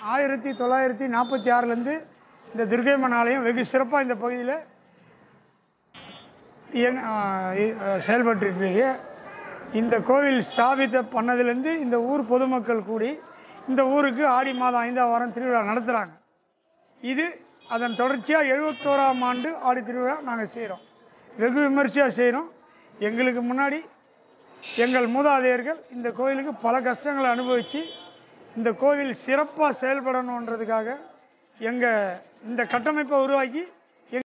ஆயிரத்தி தொள்ளாயிரத்தி நாற்பத்தி ஆறுலேருந்து இந்த துர்கைம்மன் ஆலயம் வெகு சிறப்பாக இந்த பகுதியில் இயங்க செயல்பட்டுருக்கு இந்த கோவில் ஸ்தாபித்த பண்ணதுலேருந்து இந்த ஊர் பொதுமக்கள் கூடி இந்த ஊருக்கு ஆடி மாதம் ஐந்தாம் வாரம் திருவிழா நடத்துகிறாங்க இது அதன் தொடர்ச்சியாக எழுபத்தோராம் ஆண்டு ஆடி திருவிழா நாங்கள் செய்கிறோம் வெகு விமர்சையாக செய்கிறோம் எங்களுக்கு முன்னாடி எங்கள் மூதாதையர்கள் இந்த கோயிலுக்கு பல கஷ்டங்களை அனுபவித்து இந்த கோவில் சிறப்பாக செயல்படணுன்றதுக்காக எங்கள் இந்த கட்டமைப்பை உருவாக்கி எங்க-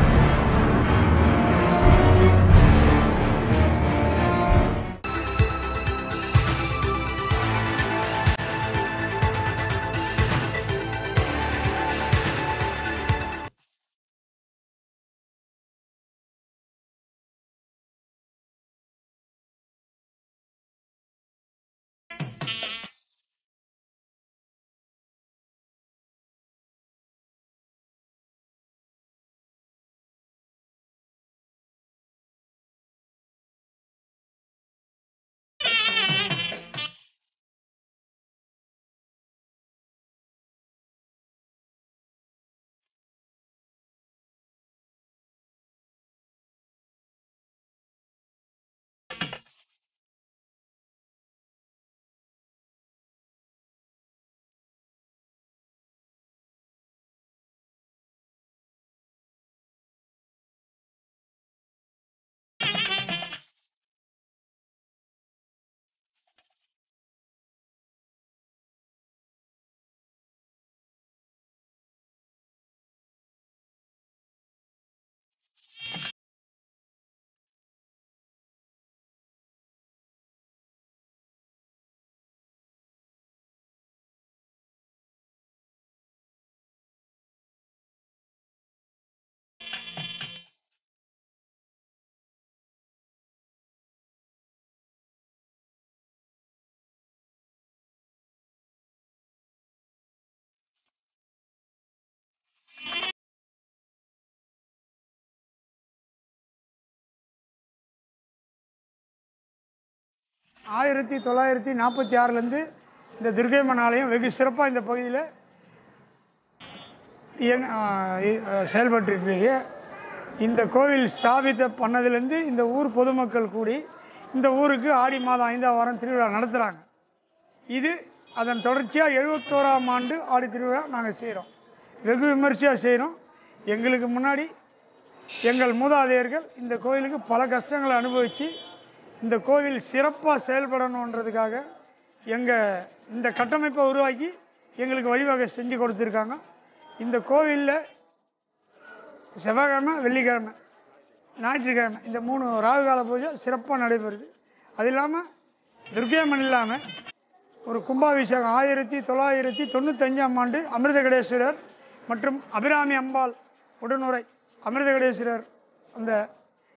ஆயிரத்தி தொள்ளாயிரத்தி நாற்பத்தி ஆறுலேருந்து இந்த துர்கைம்மன் ஆலயம் வெகு சிறப்பாக இந்த பகுதியில் இயங்க செயல்பட்டுருக்கு இந்த கோவில் ஸ்தாபித்த பண்ணதுலேருந்து இந்த ஊர் பொதுமக்கள் கூடி இந்த ஊருக்கு ஆடி மாதம் ஐந்தாம் வாரம் திருவிழா நடத்துகிறாங்க இது அதன் தொடர்ச்சியாக எழுபத்தோராம் ஆண்டு ஆடி திருவிழா நாங்கள் செய்கிறோம் வெகு விமர்சையாக செய்கிறோம் எங்களுக்கு முன்னாடி எங்கள் மூதாதையர்கள் இந்த கோயிலுக்கு பல கஷ்டங்களை அனுபவித்து இந்த கோவில் சிறப்பாக செயல்படணுன்றதுக்காக எங்கள் இந்த கட்டமைப்பை உருவாக்கி எங்களுக்கு வழிவகை செஞ்சு கொடுத்துருக்காங்க இந்த கோவிலில் செவ்வாய்க்கிழமை வெள்ளிக்கிழமை ஞாயிற்றுக்கிழமை இந்த மூணு ராகு கால பூஜை சிறப்பாக நடைபெறுது அது இல்லாமல் துர்கையம்மன் இல்லாமல் ஒரு கும்பாபிஷேகம் ஆயிரத்தி தொள்ளாயிரத்தி தொண்ணூத்தஞ்சாம் ஆண்டு அமிர்தகடேஸ்வரர் மற்றும் அபிராமி அம்பாள் உடனுரை அமிர்தகடேஸ்வரர் அந்த